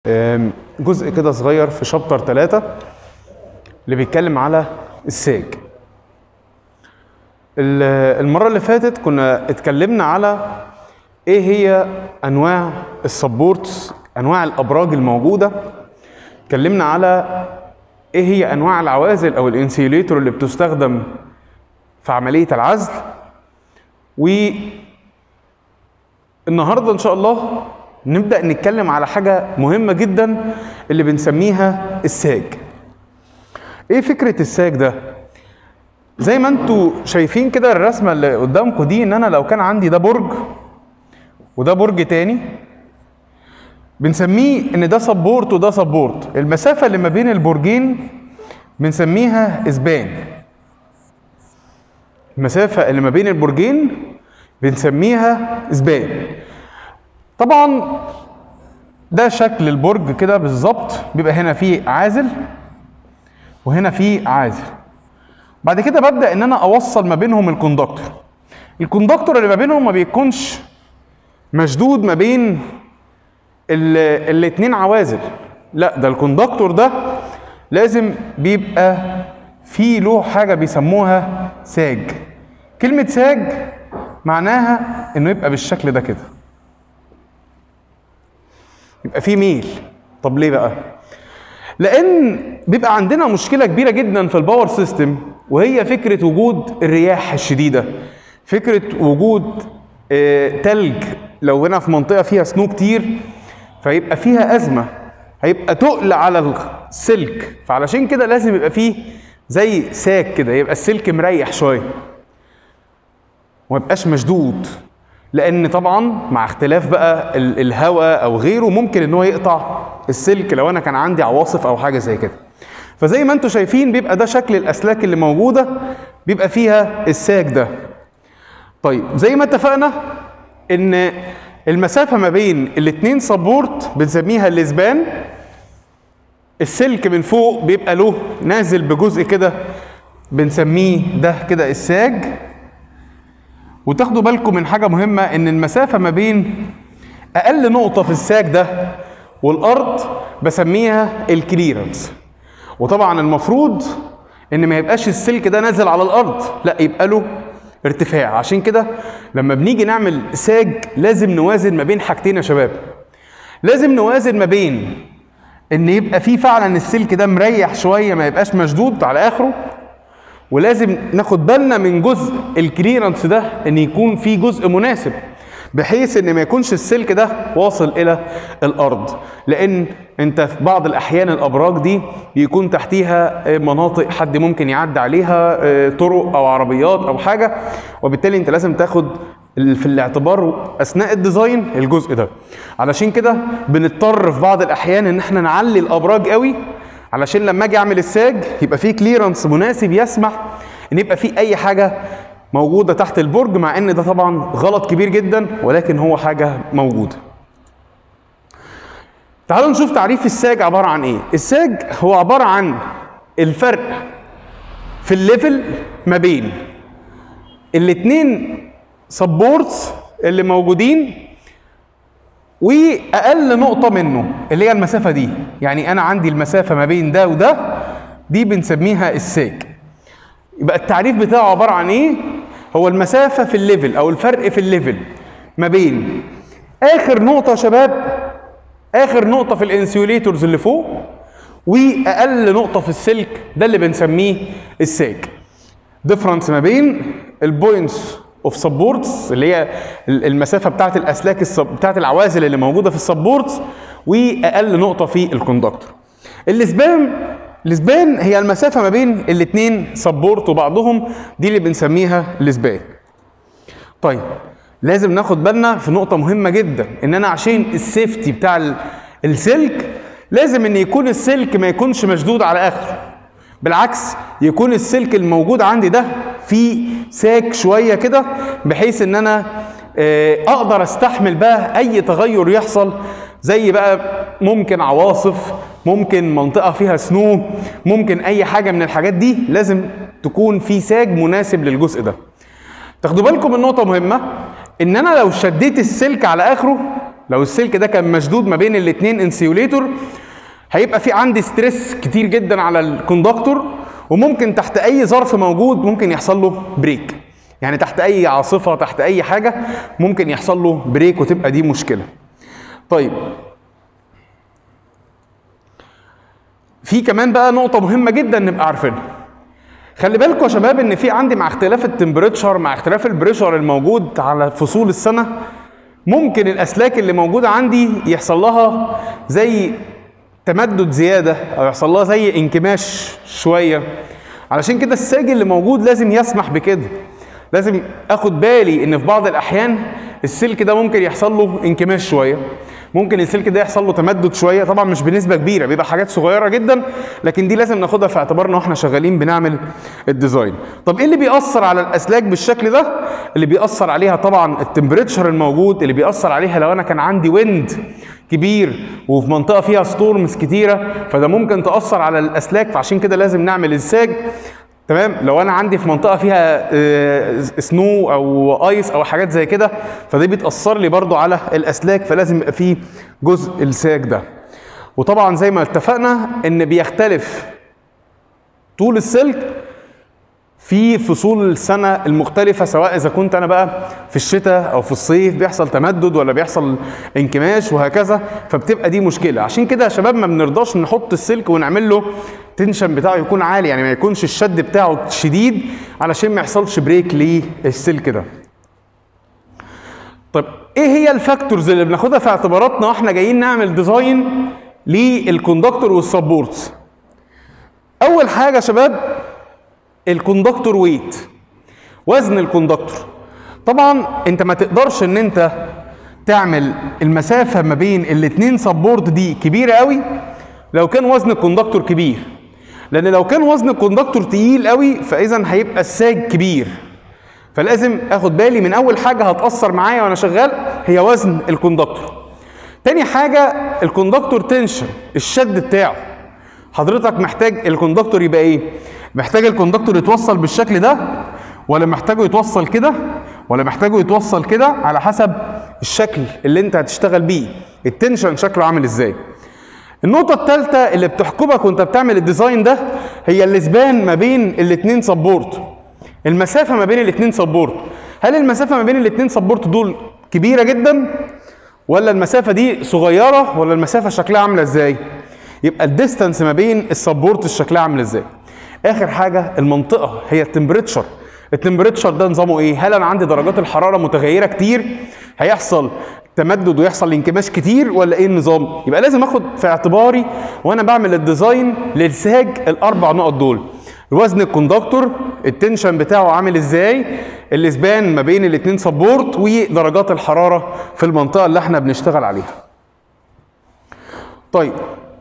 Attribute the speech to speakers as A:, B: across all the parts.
A: آم، جزء كده صغير في شابتر 3 اللي بيتكلم على الساج ال- المرة اللي فاتت كنا اتكلمنا على ايه هي انواع السبورتس انواع الابراج الموجودة اتكلمنا على ايه هي انواع العوازل او الانسيوليتور اللي بتستخدم في عملية العزل والنهارده ان شاء الله نبدأ نتكلم على حاجة مهمة جدا اللي بنسميها الساج ايه فكرة الساج ده زي ما انتوا شايفين كده الرسمة اللي قدامكم دي ان انا لو كان عندي ده برج وده برج تاني بنسميه ان ده سبورت وده سبورت المسافة اللي ما بين البرجين بنسميها اسبان المسافة اللي ما بين البرجين بنسميها اسبان طبعا ده شكل البرج كده بالظبط بيبقى هنا فيه عازل وهنا فيه عازل بعد كده ببدا ان انا اوصل ما بينهم الكوندكتور الكوندكتور اللي ما بينهم ما بيكونش مشدود ما بين ال- الاتنين عوازل لا ده الكوندكتور ده لازم بيبقى فيه له حاجه بيسموها ساج كلمه ساج معناها انه يبقى بالشكل ده كده يبقى فيه ميل طب ليه بقى لان بيبقى عندنا مشكله كبيره جدا في الباور سيستم وهي فكره وجود الرياح الشديده فكره وجود آه، تلج لو هنا في منطقه فيها سنو كتير فيبقى فيها ازمه هيبقى تقل على السلك فعلشان كده لازم يبقى فيه زي ساك كده يبقى السلك مريح شويه وما يبقاش مشدود لان طبعا مع اختلاف بقى ال- الهواء او غيره ممكن ان هو يقطع السلك لو انا كان عندي عواصف او حاجه زي كده فزي ما انتم شايفين بيبقى ده شكل الاسلاك اللي موجوده بيبقى فيها الساك ده طيب زي ما اتفقنا ان المسافه ما بين الاتنين سبورت بنسميها الاسبان السلك من فوق بيبقى له نازل بجزء كده بنسميه ده كده الساج وتاخدوا بالكم من حاجة مهمة إن المسافة ما بين أقل نقطة في الساك ده والأرض بسميها الكليرنس وطبعا المفروض إن ما يبقاش السلك ده نازل على الأرض لا يبقى له ارتفاع عشان كده لما بنيجي نعمل ساج لازم نوازن ما بين حاجتين يا شباب لازم نوازن ما بين ان يبقى فيه فعلا السلك ده مريح شويه ما يبقاش مشدود على اخره ولازم ناخد بالنا من جزء الكليرنس ده ان يكون في جزء مناسب بحيث ان ما يكونش السلك ده واصل الى الارض لان انت في بعض الاحيان الابراج دي بيكون تحتيها آه، مناطق حد ممكن يعدي عليها آه، طرق او عربيات او حاجه وبالتالي انت لازم تاخد ال- في الاعتبار اثناء الديزاين الجزء ده علشان كده بنضطر في بعض الاحيان ان احنا نعلي الابراج قوي علشان لما اجي اعمل الساج يبقى فيه كليرنس مناسب يسمح ان يبقى فيه اي حاجه موجوده تحت البرج مع ان ده طبعا غلط كبير جدا ولكن هو حاجه موجوده تعالوا نشوف تعريف الساج عباره عن ايه الساج هو عباره عن الفرق في الليفل ما بين الاتنين سبورتس اللي موجودين واقل نقطه منه اللي هي المسافه دي يعني انا عندي المسافه ما بين ده وده دي بنسميها الساج يبقى التعريف بتاعه عباره عن ايه هو المسافه في الليفل او الفرق في الليفل ما بين اخر نقطه يا شباب اخر نقطه في الانسيوليتورز اللي فوق واقل نقطه في السلك ده اللي بنسميه الساج ديفرنس ما بين البوينتس اوف سبورتس اللي هي ال- المسافه بتاعت الاسلاك السب... بتاعت العوازل اللي موجوده في السبورتس واقل نقطه في الكوندكتور الاسبان الاسبان هي المسافه ما بين الاثنين سبورت وبعضهم دي اللي بنسميها الاسبان طيب لازم ناخد بالنا في نقطة مهمة جدا ان انا عشان السيفتي بتاع ال- السلك لازم ان يكون السلك ما يكونش مشدود على اخره بالعكس يكون السلك الموجود عندي ده فيه ساك شوية كده بحيث ان انا آه، اقدر استحمل بقى اي تغير يحصل زي بقى ممكن عواصف ممكن منطقة فيها سنو ممكن اي حاجة من الحاجات دي لازم تكون في ساج مناسب للجزء ده تاخدوا بالكم من نقطة مهمة ان انا لو شديت السلك على اخره لو السلك ده كان مشدود ما بين الاثنين انسيوليتور هيبقى في عندي ستريس كتير جدا على الكوندكتور وممكن تحت اي ظرف موجود ممكن يحصل له بريك يعني تحت اي عاصفه تحت اي حاجه ممكن يحصل له بريك وتبقى دي مشكله طيب في كمان بقى نقطه مهمه جدا نبقى عارفينها خلي بالكم يا شباب ان في عندي مع اختلاف التمبريتشر مع اختلاف البريشر الموجود على فصول السنه ممكن الاسلاك اللي موجوده عندي يحصل لها زي تمدد زياده او يحصل لها زي انكماش شويه علشان كده الساج اللي موجود لازم يسمح بكده لازم اخد بالي ان في بعض الاحيان السلك ده ممكن يحصل له انكماش شويه ممكن السلك ده يحصل له تمدد شويه طبعا مش بنسبه كبيره بيبقى حاجات صغيره جدا لكن دي لازم ناخدها في اعتبارنا واحنا شغالين بنعمل الديزاين طب ايه اللي بيأثر على الاسلاك بالشكل ده اللي بيأثر عليها طبعا التمبريتشر الموجود اللي بيأثر عليها لو انا كان عندي ويند كبير وفي منطقه فيها ستورمز كتيره فده ممكن تاثر على الاسلاك فعشان كده لازم نعمل الساج تمام لو انا عندي في منطقه فيها آه، سنو او ايس او حاجات زي كده فدي بتاثر لي برضو على الاسلاك فلازم يبقى فيه جزء الساج ده وطبعا زي ما اتفقنا ان بيختلف طول السلك في فصول السنة المختلفة سواء إذا كنت أنا بقى في الشتاء أو في الصيف بيحصل تمدد ولا بيحصل انكماش وهكذا فبتبقى دي مشكلة عشان كده يا شباب ما بنرضاش نحط السلك ونعمل له تنشن بتاعه يكون عالي يعني ما يكونش الشد بتاعه شديد علشان ما يحصلش بريك للسلك ده طب ايه هي الفاكتورز اللي بناخدها في اعتباراتنا واحنا جايين نعمل ديزاين للكوندكتور والسبورتس اول حاجه يا شباب الكوندكتور ويت وزن الكوندكتور طبعا انت ما تقدرش ان انت تعمل المسافه ما بين الاثنين سبورت دي كبيره قوي لو كان وزن الكوندكتور كبير لان لو كان وزن الكوندكتور تقيل قوي فاذا هيبقى الساج كبير فلازم اخد بالي من اول حاجه هتاثر معايا وانا شغال هي وزن الكوندكتور تاني حاجه الكوندكتور تنشن الشد بتاعه حضرتك محتاج الكوندكتور يبقى ايه محتاج الكوندكتور يتوصل بالشكل ده ولا محتاجه يتوصل كده ولا محتاجه يتوصل كده على حسب الشكل اللي انت هتشتغل بيه التنشن شكله عامل ازاي النقطة الثالثة اللي بتحكمك وانت بتعمل الديزاين ده هي الاسبان ما بين الاثنين سبورت المسافة ما بين الاثنين سبورت هل المسافة ما بين الاثنين سبورت دول كبيرة جدا ولا المسافة دي صغيرة ولا المسافة شكلها عاملة ازاي يبقى الديستانس ما بين السبورت شكلها عامل ازاي اخر حاجه المنطقه هي التمبريتشر التمبريتشر ده نظامه ايه هل انا عندي درجات الحراره متغيره كتير هيحصل تمدد ويحصل انكماش كتير ولا ايه النظام يبقى لازم اخد في اعتباري وانا بعمل الديزاين للساج الاربع نقط دول وزن الكوندكتور التنشن بتاعه عامل ازاي الاسبان ما بين الاثنين سبورت ودرجات الحراره في المنطقه اللي احنا بنشتغل عليها طيب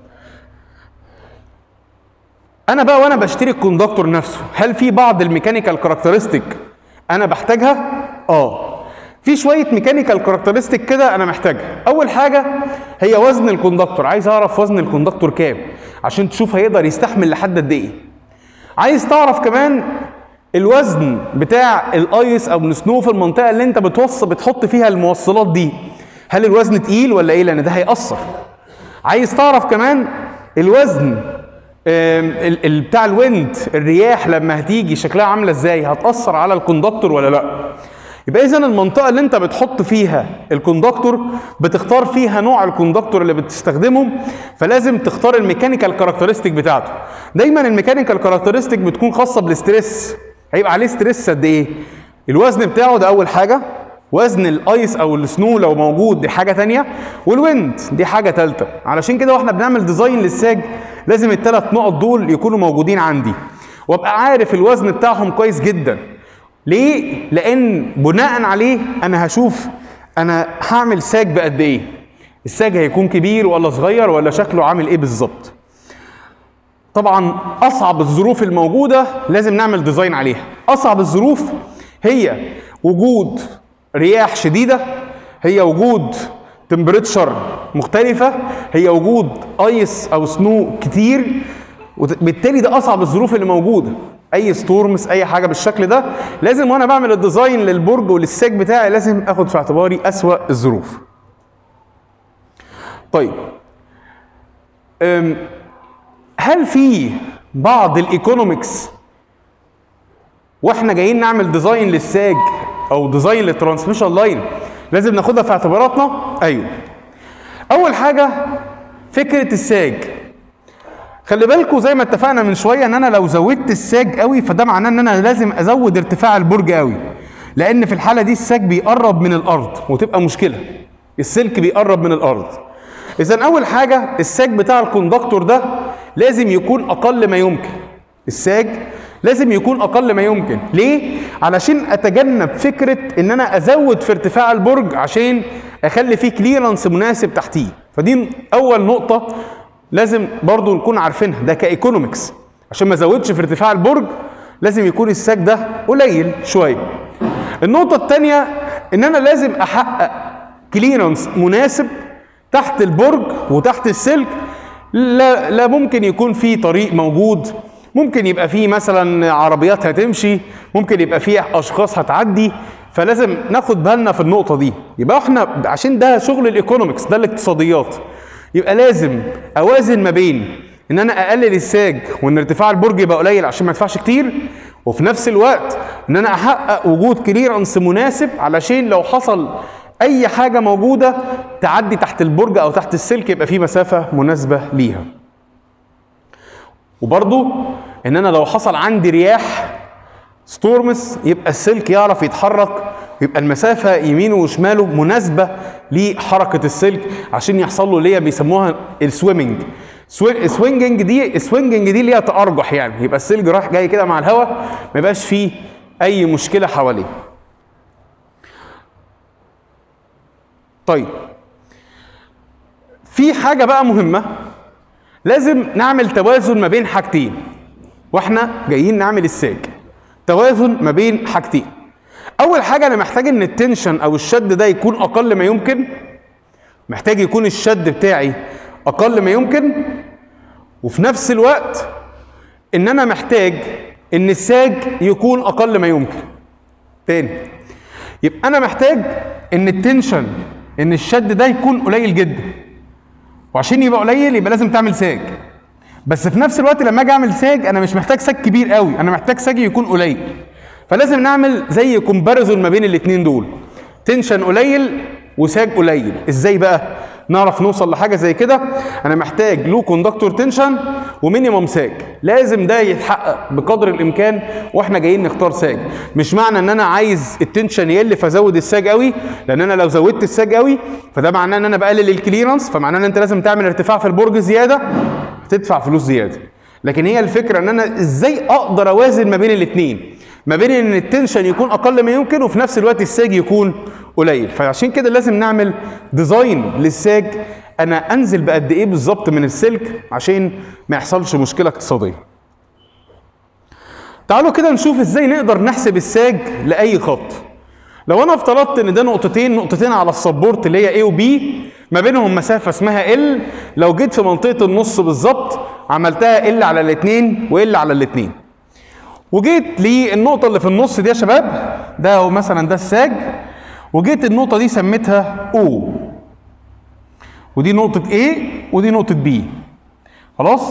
A: انا بقى وانا بشتري الكوندكتور نفسه هل في بعض الميكانيكال كاركترستيك انا بحتاجها اه في شويه ميكانيكال كاركترستيك كده انا محتاجها اول حاجه هي وزن الكوندكتور عايز اعرف وزن الكوندكتور كام عشان تشوف هيقدر يستحمل لحد قد ايه عايز تعرف كمان الوزن بتاع الايس او السنو في المنطقه اللي انت بتوصل بتحط فيها الموصلات دي هل الوزن تقيل ولا ايه لان ده هيأثر عايز تعرف كمان الوزن ال- ال- بتاع الويند الرياح لما هتيجي شكلها عامله ازاي هتاثر على الكوندكتور ولا لا يبقى اذا المنطقه اللي انت بتحط فيها الكوندكتور بتختار فيها نوع الكوندكتور اللي بتستخدمه فلازم تختار الميكانيكال كاركترستيك بتاعته دايما الميكانيكال كاركترستيك بتكون خاصه بالستريس هيبقى عليه ستريس قد ايه الوزن بتاعه ده اول حاجه وزن الايس او السنو لو موجود دي حاجه تانية والويند دي حاجه ثالثه علشان كده واحنا بنعمل ديزاين للساج لازم الثلاث نقط دول يكونوا موجودين عندي وابقى عارف الوزن بتاعهم كويس جدا ليه لان بناء عليه انا هشوف انا هعمل ساج بقد ايه الساج هيكون كبير ولا صغير ولا شكله عامل ايه بالظبط طبعا اصعب الظروف الموجوده لازم نعمل ديزاين عليها اصعب الظروف هي وجود رياح شديده هي وجود تمبريتشر مختلفه هي وجود ايس او سنو كتير وبالتالي ده اصعب الظروف اللي موجوده اي ستورمز اي حاجه بالشكل ده لازم وانا بعمل الديزاين للبرج وللساج بتاعي لازم اخد في اعتباري اسوا الظروف طيب أم، هل في بعض الايكونومكس واحنا جايين نعمل ديزاين للساج او ديزاين للترانسميشن لاين لازم ناخدها في اعتباراتنا ايوه اول حاجه فكره الساج خلي بالكوا زي ما اتفقنا من شويه ان انا لو زودت الساج قوي فده معناه ان انا لازم ازود ارتفاع البرج قوي لان في الحاله دي الساج بيقرب من الارض وتبقى مشكله السلك بيقرب من الارض اذا اول حاجه الساج بتاع الكوندكتور ده لازم يكون اقل ما يمكن الساج لازم يكون اقل ما يمكن ليه علشان اتجنب فكره ان انا ازود في ارتفاع البرج عشان اخلي فيه كليرنس مناسب تحتيه فدي اول نقطه لازم برضو نكون عارفينها ده كايكونومكس عشان ما ازودش في ارتفاع البرج لازم يكون الساج ده قليل شويه النقطه الثانيه ان انا لازم احقق كليرنس مناسب تحت البرج وتحت السلك لا, لا ممكن يكون في طريق موجود ممكن يبقى فيه مثلا عربيات هتمشي ممكن يبقى فيه اشخاص هتعدي فلازم ناخد بالنا في النقطه دي يبقى احنا عشان ده شغل الايكونومكس ده الاقتصاديات يبقى لازم اوازن ما بين ان انا اقلل الساج وان ارتفاع البرج يبقى قليل عشان ما يدفعش كتير وفي نفس الوقت ان انا احقق وجود كليرنس مناسب علشان لو حصل اي حاجه موجوده تعدي تحت البرج او تحت السلك يبقى في مسافه مناسبه ليها وبرضو ان انا لو حصل عندي رياح ستورمز يبقى السلك يعرف يتحرك ويبقى المسافة يمينه وشماله مناسبة لحركة السلك عشان يحصل له ليه بيسموها السويمنج سوينجنج دي السوينجنج دي ليها تأرجح يعني يبقى السلك رايح جاي كده مع الهواء ما يبقاش فيه أي مشكلة حواليه طيب في حاجة بقى مهمة لازم نعمل توازن ما بين حاجتين واحنا جايين نعمل الساج توازن ما بين حاجتين اول حاجه انا محتاج ان التنشن او الشد ده يكون اقل ما يمكن محتاج يكون الشد بتاعي اقل ما يمكن وفي نفس الوقت ان انا محتاج ان الساج يكون اقل ما يمكن تاني يبقى انا محتاج ان التنشن ان الشد ده يكون قليل جدا وعشان يبقى قليل يبقى لازم تعمل ساج بس في نفس الوقت لما اجي اعمل ساج انا مش محتاج ساج كبير قوي انا محتاج ساج يكون قليل فلازم نعمل زي كومباريزون ما بين الاثنين دول تنشن قليل وساج قليل ازاي بقى نعرف نوصل لحاجه زي كده انا محتاج لو كوندكتور تنشن ومينيمم ساج لازم ده يتحقق بقدر الامكان واحنا جايين نختار ساج مش معنى ان انا عايز التنشن يقل فازود الساج قوي لان انا لو زودت الساج قوي فده معناه ان انا بقلل الكليرنس فمعناه ان انت لازم تعمل ارتفاع في البرج زياده تدفع فلوس زياده لكن هي الفكره ان انا ازاي اقدر اوازن ما بين الاثنين ما بين ان التنشن يكون اقل ما يمكن وفي نفس الوقت الساج يكون قليل فعشان كده لازم نعمل ديزاين للساج انا انزل بقد ايه بالظبط من السلك عشان ما يحصلش مشكله اقتصاديه تعالوا كده نشوف ازاي نقدر نحسب الساج لاي خط لو انا افترضت ان ده نقطتين نقطتين على السبورت اللي هي A و B ما بينهم مسافة اسمها L لو جيت في منطقة النص بالظبط عملتها L على الاتنين و L على الاتنين وجيت للنقطة اللي في النص دي يا شباب ده هو مثلا ده الساج وجيت النقطة دي سميتها O ودي نقطة A ودي نقطة B خلاص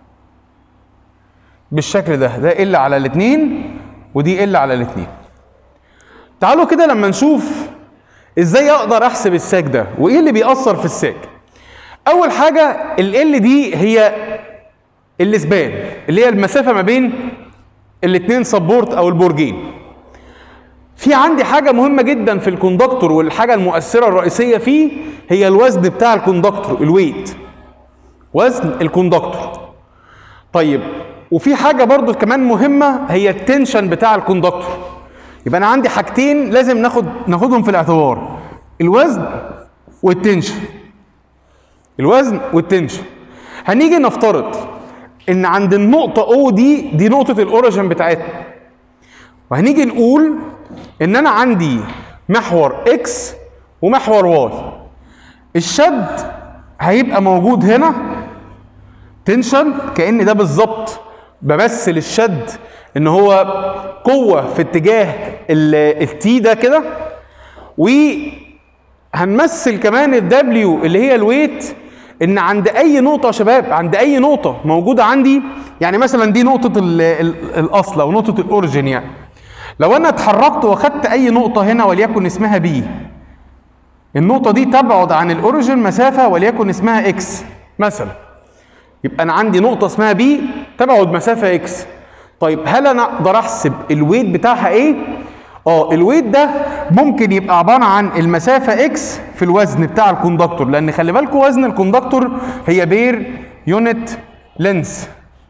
A: بالشكل ده ده L على الاتنين ودي L على الاتنين تعالوا كده لما نشوف ازاي اقدر احسب الساج ده وايه اللي بيأثر في الساج اول حاجة ال L دي هي الاسبان اللي هي المسافة ما بين الاتنين سبورت او البرجين في عندي حاجة مهمة جدا في الكوندكتور والحاجة المؤثرة الرئيسية فيه هي الوزن بتاع الكوندكتور الويت وزن الكوندكتور طيب وفي حاجة برضو كمان مهمة هي التنشن بتاع الكوندكتور يبقى انا عندي حاجتين لازم ناخد ناخدهم في الاعتبار الوزن والتنشن الوزن والتنشن هنيجي نفترض ان عند النقطة O دي دي نقطة الاوريجن بتاعتنا وهنيجي نقول ان انا عندي محور X ومحور Y الشد هيبقى موجود هنا تنشن كأن ده بالظبط بمثل الشد ان هو قوة في اتجاه التي ده كده وهنمثل كمان الدبليو اللي هي الويت ان عند اي نقطه يا شباب عند اي نقطه موجوده عندي يعني مثلا دي نقطه ال ال الاصل او نقطه الاوريجين يعني لو انا اتحركت واخدت اي نقطه هنا وليكن اسمها بي النقطه دي تبعد عن الاوريجين مسافه وليكن اسمها اكس مثلا يبقى انا عندي نقطه اسمها بي تبعد مسافه اكس طيب هل انا اقدر احسب الويت بتاعها ايه اه الويت ده ممكن يبقى عباره عن المسافه اكس في الوزن بتاع الكوندكتور لان خلي بالكم وزن الكوندكتور هي بير يونت لينس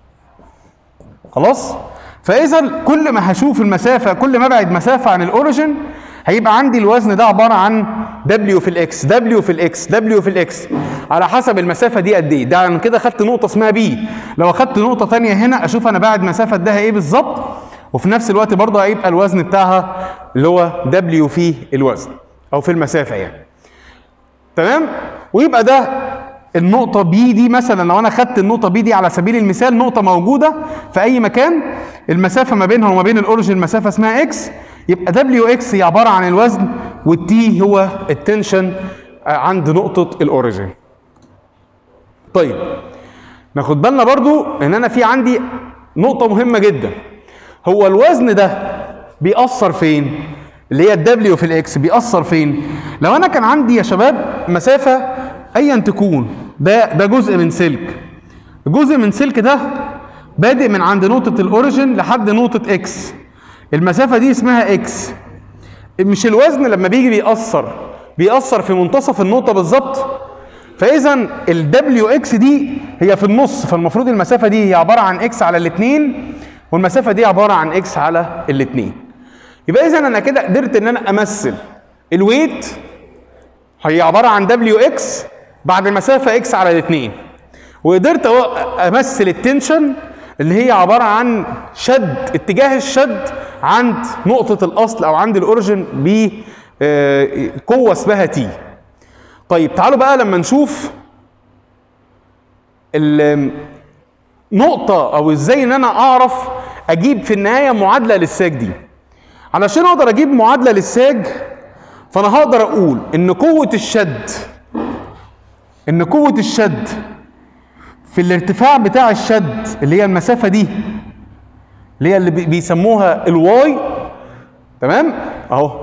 A: خلاص فاذا كل ما هشوف المسافه كل ما ابعد مسافه عن الاوريجن هيبقى عندي الوزن ده عباره عن دبليو في الاكس دبليو في الاكس دبليو في الاكس على حسب المسافه دي قد ايه ده انا كده خدت نقطه اسمها بي لو اخدت نقطه ثانيه هنا اشوف انا بعد مسافه ده ايه بالظبط وفي نفس الوقت برضه هيبقى الوزن بتاعها اللي هو دبليو في الوزن او في المسافه يعني تمام ويبقى ده النقطة بي دي مثلا لو أنا خدت النقطة بي دي على سبيل المثال نقطة موجودة في أي مكان المسافة ما بينها وما بين الأوريجين مسافة اسمها إكس يبقى دبليو إكس هي عبارة عن الوزن والتي هو التنشن عند نقطة الأوريجين. طيب ناخد بالنا برضو إن أنا في عندي نقطة مهمة جدا هو الوزن ده بيأثر فين؟ اللي هي الدبليو في الاكس بيأثر فين؟ لو انا كان عندي يا شباب مسافة ايا تكون ده ده جزء من سلك جزء من سلك ده بادئ من عند نقطة الاوريجن لحد نقطة اكس المسافة دي اسمها اكس مش الوزن لما بيجي بيأثر بيأثر في منتصف النقطة بالظبط فإذا الدبليو اكس دي هي في النص فالمفروض المسافة دي هي عبارة عن اكس على الاثنين والمسافة دي عبارة عن اكس على الاثنين يبقى اذا انا كده قدرت ان انا امثل الويت هي عباره عن دبليو اكس بعد مسافه اكس على الاثنين وقدرت امثل التنشن اللي هي عباره عن شد اتجاه الشد عند نقطه الاصل او عند الاوريجن بقوه اسمها تي طيب تعالوا بقى لما نشوف النقطه او ازاي ان انا اعرف اجيب في النهايه معادله للساج دي علشان اقدر اجيب معادله للساج فانا هقدر اقول ان قوه الشد ان قوه الشد في الارتفاع بتاع الشد اللي هي المسافه دي اللي هي اللي بيسموها الواي تمام اهو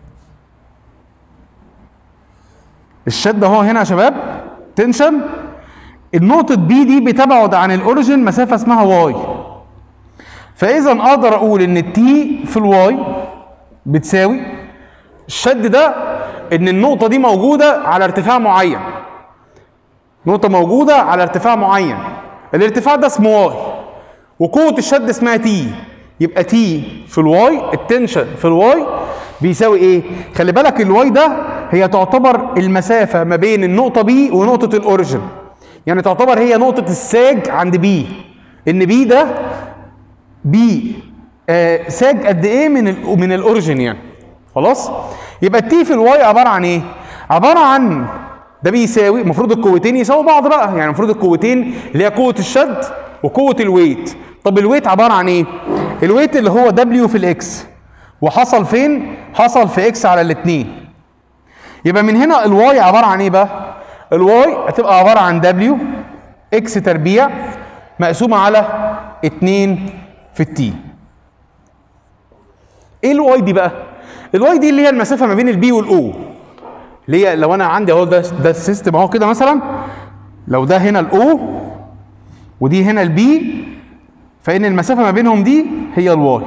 A: الشد اهو هنا يا شباب تنشن النقطة بي دي بتبعد عن الاوريجن مسافة اسمها واي فاذا اقدر اقول ان التي في الواي بتساوي الشد ده ان النقطة دي موجودة على ارتفاع معين نقطة موجودة على ارتفاع معين الارتفاع ده اسمه واي وقوة الشد اسمها تي يبقى تي في الواي التنشن في الواي بيساوي ايه؟ خلي بالك الواي ده هي تعتبر المسافة ما بين النقطة بي ونقطة الاوريجن يعني تعتبر هي نقطة الساج عند بي ان بي ده بي آه ساج قد ايه من ال من الاوريجن يعني خلاص يبقى التي في الواي عباره عن ايه عباره عن ده بيساوي المفروض القوتين يساووا بعض بقى يعني المفروض القوتين اللي هي قوه الشد وقوه الويت طب الويت عباره عن ايه الويت اللي هو دبليو في الاكس وحصل فين حصل في اكس على الاثنين يبقى من هنا الواي عباره عن ايه بقى الواي هتبقى عباره عن دبليو اكس تربيع مقسومه على 2 في التي ايه الواي دي بقى الواي دي اللي هي المسافه ما بين البي والاو اللي هي لو انا عندي اهو ده ده السيستم اهو كده مثلا لو ده هنا الاو ودي هنا البي فان المسافه ما بينهم دي هي الواي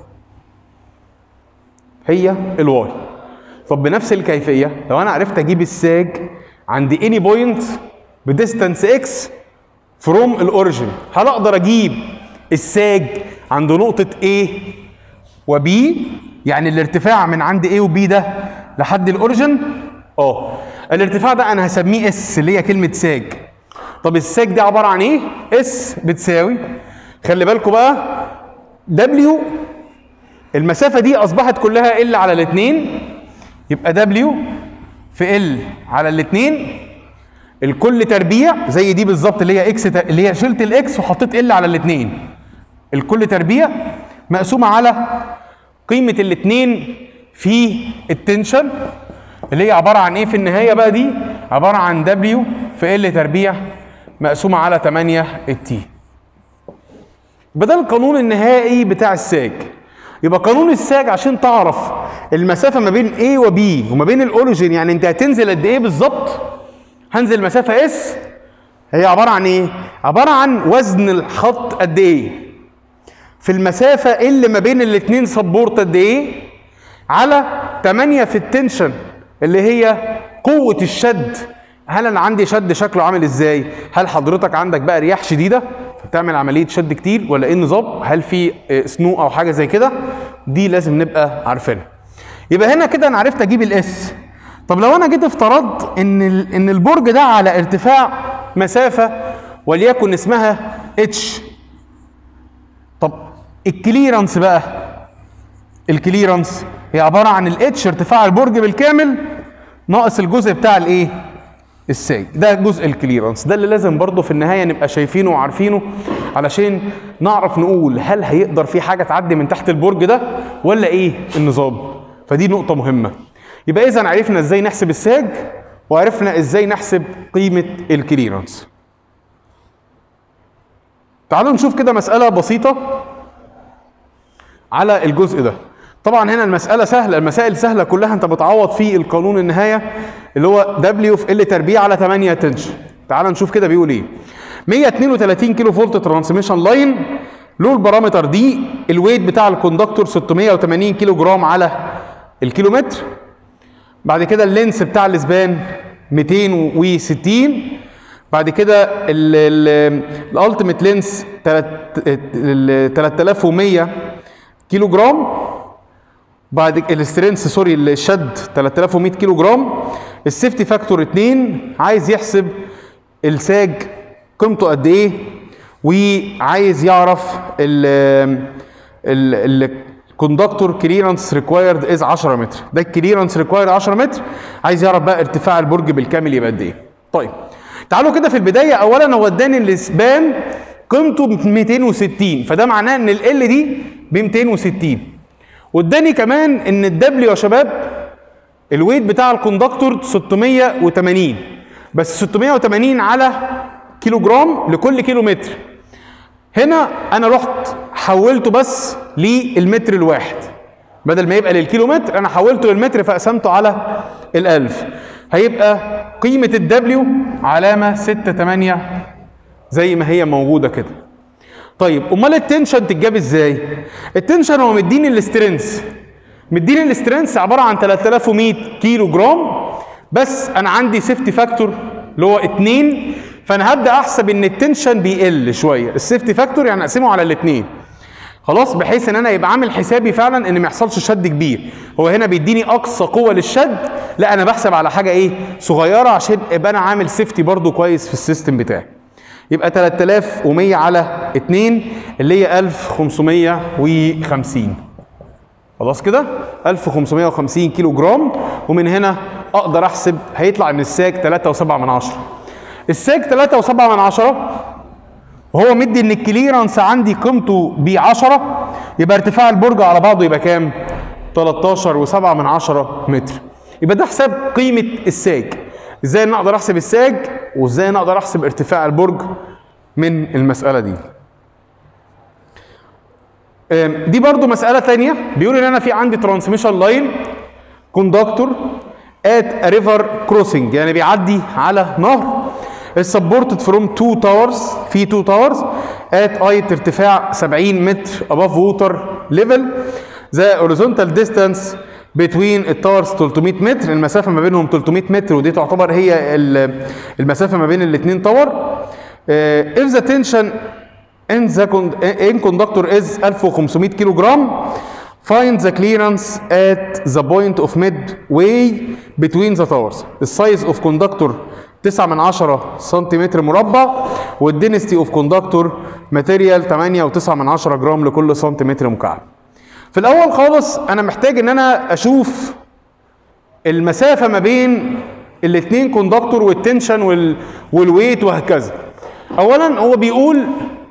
A: هي الواي طب بنفس الكيفيه لو انا عرفت اجيب الساج عند اني بوينت بديستانس اكس فروم الاوريجن هل اقدر اجيب الساج عند نقطه A و B يعني الارتفاع من عند A و B ده لحد الاوريجن اه الارتفاع ده انا هسميه اس اللي هي كلمه ساج طب الساج دي عباره عن ايه اس بتساوي خلي بالكم بقى W المسافه دي اصبحت كلها ال على الاثنين يبقى W في ال على الاثنين الكل تربيع زي دي بالظبط اللي هي اكس اللي هي شلت الاكس وحطيت ال على الاثنين الكل تربيع مقسومه على قيمه الاثنين في التنشن اللي هي عباره عن ايه في النهايه بقى دي عباره عن دبليو في ال تربيع مقسومه على 8 التي يبقى ده القانون النهائي بتاع الساج يبقى قانون الساج عشان تعرف المسافه ما بين A و B وما بين الاوريجين يعني انت هتنزل قد ايه بالظبط هنزل مسافه اس هي عباره عن ايه عباره عن وزن الخط قد ايه في المسافه اللي ما بين الاثنين سبورت قد ايه على 8 في التنشن اللي هي قوه الشد هل انا عندي شد شكله عامل ازاي هل حضرتك عندك بقى رياح شديده بتعمل عمليه شد كتير ولا ايه النظام هل في آه، سنو او حاجه زي كده دي لازم نبقى عارفينها يبقى هنا كده انا عرفت اجيب الاس طب لو انا جيت افترضت ان ال- ان البرج ده على ارتفاع مسافه وليكن اسمها اتش طب الكليرنس بقى الكليرنس هي عباره عن الاتش ارتفاع البرج بالكامل ناقص الجزء بتاع الايه الساج ده جزء الكليرنس ده اللي لازم برضه في النهايه نبقى شايفينه وعارفينه علشان نعرف نقول هل هيقدر في حاجه تعدي من تحت البرج ده ولا ايه النظام فدي نقطه مهمه يبقى اذا عرفنا ازاي نحسب الساج وعرفنا ازاي نحسب قيمه الكليرنس تعالوا نشوف كده مساله بسيطه على الجزء ده طبعا هنا المسألة سهلة المسائل سهلة كلها انت بتعوض في القانون النهاية اللي هو W في ال تربيع على 8 تنشن تعال نشوف كده بيقول ايه 132 كيلو فولت ترانسميشن لاين له البارامتر دي الويت بتاع الكوندكتور 680 كيلو جرام على الكيلومتر بعد كده اللينس بتاع الاسبان 260 بعد كده الالتيميت لينس 3100 كيلو جرام بعد السترينث سوري الشد 3100 كيلو جرام السيفتي فاكتور 2 عايز يحسب الساج قيمته قد ايه وعايز يعرف ال ال الكوندكتور كليرنس ريكوايرد از 10 متر ده الكليرنس ريكوايرد 10 متر عايز يعرف بقى ارتفاع البرج بالكامل يبقى قد ايه طيب تعالوا كده في البدايه اولا هو اداني الاسبان قيمته ب 260 فده معناه ان ال دي ب 260 واداني كمان ان الدبليو يا شباب الويت بتاع الكوندكتور 680 بس 680 على كيلو جرام لكل كيلو متر هنا انا رحت حولته بس للمتر الواحد بدل ما يبقى للكيلو متر انا حولته للمتر فقسمته على الالف هيبقى قيمة الدبليو علامة 6 8 زي ما هي موجودة كده طيب امال التنشن تتجاب ازاي التنشن هو مديني الاسترنس مديني الاسترنس عباره عن 3100 كيلو جرام بس انا عندي سيفتي فاكتور اللي هو 2 فانا هبدا احسب ان التنشن بيقل شويه السيفتي فاكتور يعني اقسمه على الاثنين خلاص بحيث ان انا يبقى عامل حسابي فعلا ان ما يحصلش شد كبير هو هنا بيديني اقصى قوه للشد لا انا بحسب على حاجه ايه صغيره عشان يبقى انا عامل سيفتي برضو كويس في السيستم بتاعي يبقى 3100 على 2 اللي هي 1550 خلاص كده 1550 كيلو جرام ومن هنا اقدر احسب هيطلع ان الساج 3.7 من عشرة الساج 3.7 من عشرة وهو مدي ان الكليرنس عندي قيمته ب 10 يبقى ارتفاع البرج على بعضه يبقى كام 13 و7 من عشرة متر يبقى ده حساب قيمه الساج ازاي انا اقدر احسب الساج وازاي انا اقدر احسب ارتفاع البرج من المساله دي آم، دي برضو مسألة تانية بيقول ان انا في عندي ترانسميشن لاين كوندكتور ات ريفر كروسنج يعني بيعدي على نهر سبورتد فروم تو تاورز في تو تاورز ات ايت ارتفاع 70 متر اباف ووتر ليفل ذا اوريزونتال ديستانس بتوين التاورز 300 متر المسافه ما بينهم 300 متر ودي تعتبر هي ال- المسافه ما بين الاثنين تاور if the tension in the con- in conductor is 1500 كيلو جرام find the clearance at the point of midway between the towers السايز اوف كوندكتور 9 من 10 سنتيمتر مربع والدينستي اوف كوندكتور ماتيريال 8 و9 من 10 جرام لكل سنتيمتر مكعب في الاول خالص انا محتاج ان انا اشوف المسافه ما بين الاثنين كوندكتور والتنشن وال... والويت وهكذا اولا هو بيقول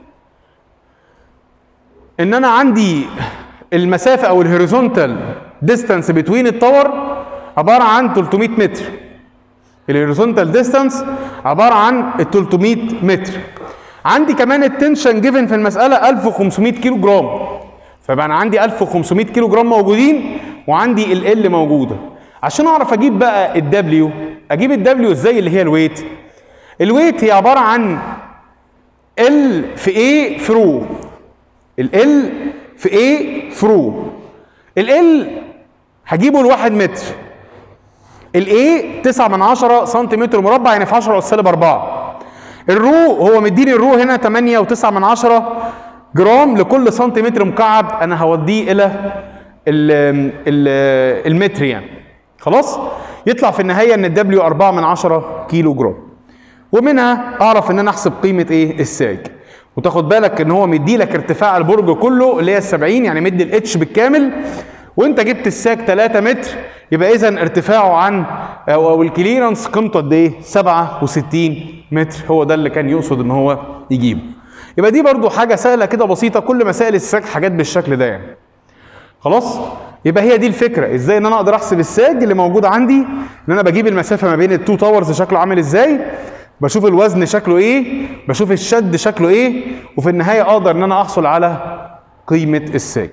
A: ان انا عندي المسافه او الهوريزونتال ديستانس بتوين التاور عباره عن 300 متر الهوريزونتال ديستانس عباره عن ال 300 متر عندي كمان التنشن جيفن في المساله 1500 كيلو جرام فبقى انا عندي 1500 كيلو جرام موجودين وعندي ال L موجوده عشان اعرف اجيب بقى الدبليو اجيب الدبليو ازاي اللي هي الويت الويت هي عباره عن ال في A في رو ال L في A في رو ال L هجيبه لواحد متر ال A 9 من 10 سنتيمتر مربع يعني في 10 أس سالب 4 الرو هو مديني الرو هنا 8 و9 من 10 جرام لكل سنتيمتر مكعب انا هوديه الى ال ال المتر يعني خلاص يطلع في النهايه ان الدبليو 4 من 10 كيلو جرام ومنها اعرف ان انا احسب قيمه ايه الساج وتاخد بالك ان هو مدي لك ارتفاع البرج كله اللي هي ال 70 يعني مدي الاتش بالكامل وانت جبت الساج 3 متر يبقى اذا ارتفاعه عن او, أو الكليرنس قيمته قد ايه 67 متر هو ده اللي كان يقصد ان هو يجيبه يبقى دي برضو حاجه سهله كده بسيطه كل مسائل الساج حاجات بالشكل ده يعني خلاص يبقى هي دي الفكره ازاي ان انا اقدر احسب الساج اللي موجود عندي ان انا بجيب المسافه ما بين التو تاورز شكله عامل ازاي بشوف الوزن شكله ايه بشوف الشد شكله ايه وفي النهايه اقدر ان انا احصل على قيمه الساج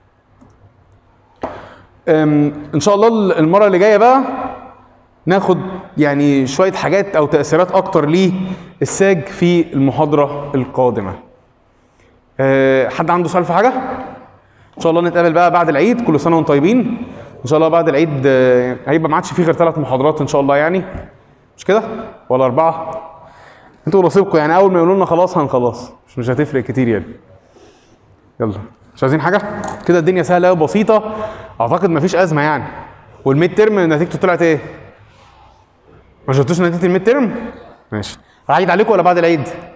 A: أم، ان شاء الله المره اللي جايه بقى ناخد يعني شويه حاجات او تاثيرات اكتر للساج في المحاضره القادمه أه، حد عنده سؤال في حاجه ان شاء الله نتقابل بقى بعد العيد كل سنه وانتم طيبين ان شاء الله بعد العيد آه، هيبقى ما عادش فيه غير ثلاث محاضرات ان شاء الله يعني مش كده ولا اربعه انتوا نصيبكم يعني اول ما يقولوا لنا خلاص هنخلص مش مش هتفرق كتير يعني يلا مش عايزين حاجه كده الدنيا سهله قوي بسيطه اعتقد مفيش ازمه يعني والميد ترم نتيجته طلعت ايه ما شفتوش نتيجه الميد ترم ماشي هعيد عليكم ولا بعد العيد